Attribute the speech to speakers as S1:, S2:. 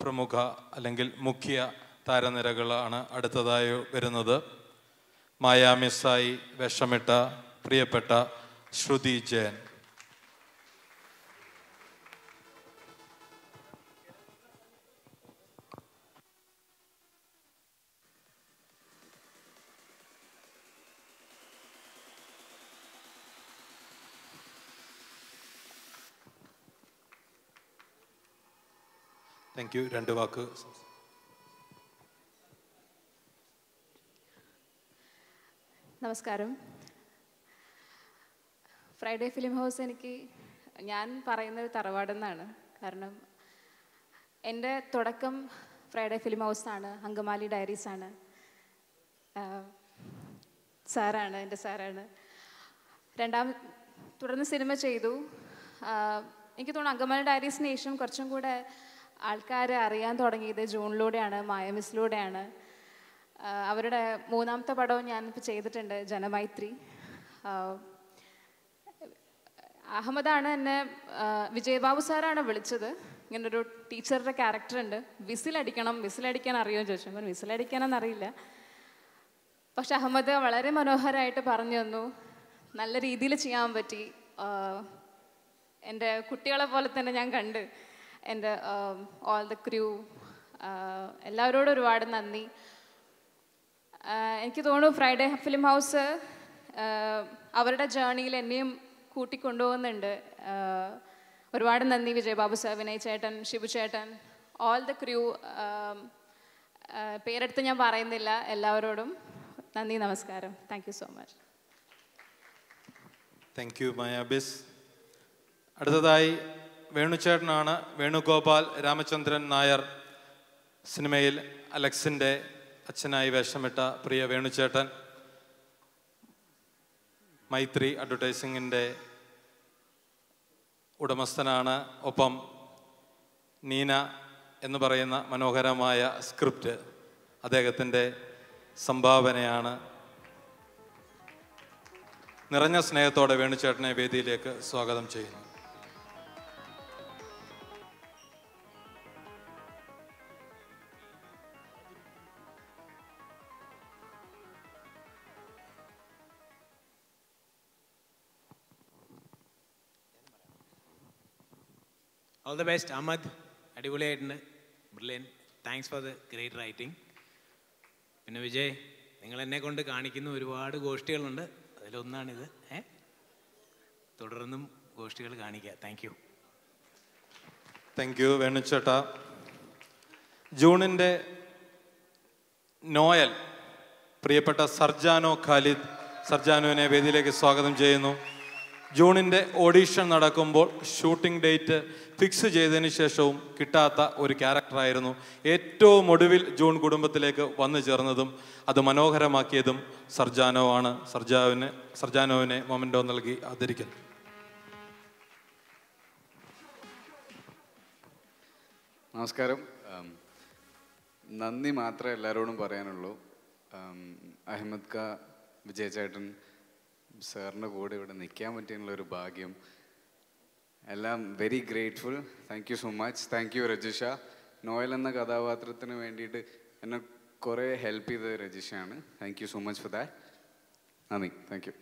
S1: പ്രമുഖ അല്ലെങ്കിൽ മുഖ്യ താരനിരകളാണ് അടുത്തതായി വരുന്നത് മായാമിസായി വേഷമിട്ട പ്രിയപ്പെട്ട ശ്രുതി ജയൻ താങ്ക് യു രണ്ട് വാക്ക്
S2: നമസ്കാരം ഫ്രൈഡേ ഫിലിം ഹൗസ് എനിക്ക് ഞാൻ പറയുന്നത് തറവാടെന്നാണ് കാരണം എൻ്റെ തുടക്കം ഫ്രൈഡേ ഫിലിം ഹൗസാണ് അങ്കമാലി ഡയറീസ് ആണ് ആഹ് സാറാണ് എൻ്റെ സാറാണ് രണ്ടാം തുടർന്ന് സിനിമ ചെയ്തു ആഹ് എനിക്ക് തോന്നുന്നു അങ്കമാലി ഡയറീസിന് ശേഷം കുറച്ചും കൂടെ ആൾക്കാർ അറിയാൻ തുടങ്ങിയത് ജൂണിലൂടെയാണ് മായമിസിലൂടെയാണ് ആഹ് അവരുടെ മൂന്നാമത്തെ പടവും ഞാനിപ്പോൾ ചെയ്തിട്ടുണ്ട് ജനമൈത്രി ആഹ് അഹമ്മദാണ് എന്നെ ആഹ് വിജയബാബു സാറാണ് വിളിച്ചത് ഇങ്ങനൊരു ടീച്ചറുടെ ക്യാരക്ടർ ഉണ്ട് വിസിലടിക്കണം വിസിലടിക്കാൻ അറിയുമോ ചോദിച്ചു അപ്പം വിസിലടിക്കാനൊന്നും അറിയില്ല പക്ഷെ അഹമ്മദ് വളരെ മനോഹരമായിട്ട് പറഞ്ഞു തന്നു നല്ല രീതിയിൽ ചെയ്യാൻ പറ്റി ആഹ് എൻ്റെ കുട്ടികളെ പോലെ തന്നെ ഞാൻ കണ്ട് എൻ്റെ ഓൾ ദ ക്രൂ എല്ലാവരോടും ഒരുപാട് നന്ദി ആഹ് എനിക്ക് തോന്നുന്നു ഫ്രൈഡേ ഫിലിം ഹൗസ് ആഹ് അവരുടെ ജേർണിയിൽ എന്നെയും കൂട്ടിക്കൊണ്ടുപോകുന്നുണ്ട് ആഹ് ഒരുപാട് നന്ദി വിജയബാബു സാർ വിനയ് ചേട്ടൻ ഷിബു ചേട്ടൻ ഓൾ ദ ക്രൂ പേരെടുത്ത് ഞാൻ പറയുന്നില്ല എല്ലാവരോടും നന്ദി നമസ്കാരം thank you so much
S1: thank you മയാബിസ് അടുത്തതായി വേണുചേട്ടനാണ് വേണുഗോപാൽ രാമചന്ദ്രൻ നായർ സിനിമയിൽ അലക്സിൻ്റെ അച്ഛനായി വേഷമിട്ട പ്രിയ വേണുചേട്ടൻ മൈത്രി അഡ്വർടൈസിങ്ങിൻ്റെ ഉടമസ്ഥനാണ് ഒപ്പം നീന എന്ന് പറയുന്ന മനോഹരമായ സ്ക്രിപ്റ്റ് അദ്ദേഹത്തിൻ്റെ സംഭാവനയാണ് നിറഞ്ഞ സ്നേഹത്തോടെ വേണുചേട്ടനെ വേദിയിലേക്ക് സ്വാഗതം ചെയ്യുന്നു
S3: ഓൾ ദ ബെസ്റ്റ് അഹമ്മദ് അടിപൊളിയായിട്ടുണ്ട് brilliant thanks for the great writing പിന്നെ വിജയ് നിങ്ങൾ എന്നെ കൊണ്ട് കാണിക്കുന്ന ഒരുപാട് ഗോഷ്ഠികളുണ്ട് അതിലൊന്നാണിത് ഏ തുടർന്നും ഗോഷ്ഠികൾ കാണിക്കുക താങ്ക് യു
S1: താങ്ക് യു വേണുചേട്ട ജൂണിൻ്റെ നോയൽ പ്രിയപ്പെട്ട സർജാനോ ഖാലിദ് സർജാനുവിനെ വേദിയിലേക്ക് സ്വാഗതം ചെയ്യുന്നു ജൂണിൻ്റെ ഓഡീഷൻ നടക്കുമ്പോൾ ഷൂട്ടിംഗ് ഡേറ്റ് ഫിക്സ് ചെയ്തതിന് ശേഷവും കിട്ടാത്ത ഒരു ക്യാരക്ടറായിരുന്നു ഏറ്റവും ഒടുവിൽ ജൂൺ കുടുംബത്തിലേക്ക് വന്നു ചേർന്നതും അത് മനോഹരമാക്കിയതും സർജാനോ ആണ് സർജാവിന് സർജാനോവിനെ മൊമെൻറ്റോ നൽകി ആദരിക്കുന്നു
S4: നമസ്കാരം ഉം, നന്ദി മാത്രമേ എല്ലാവരോടും പറയാനുള്ളൂ ഉം, അഹമ്മദ് ഖാ വിജയചേട്ടൻ സാറിൻ്റെ കൂടെ ഇവിടെ നിൽക്കാൻ പറ്റിയുള്ള ഒരു ഭാഗ്യം എല്ലാം very grateful thank you so much thank you Rajisha Noel എന്ന കഥാപാത്രത്തിന് വേണ്ടിയിട്ട് എന്നെ കുറേ ഹെൽപ്പ് ചെയ്തത് രജിഷയാണ് thank you so much for that നന്ദി താങ്ക് യു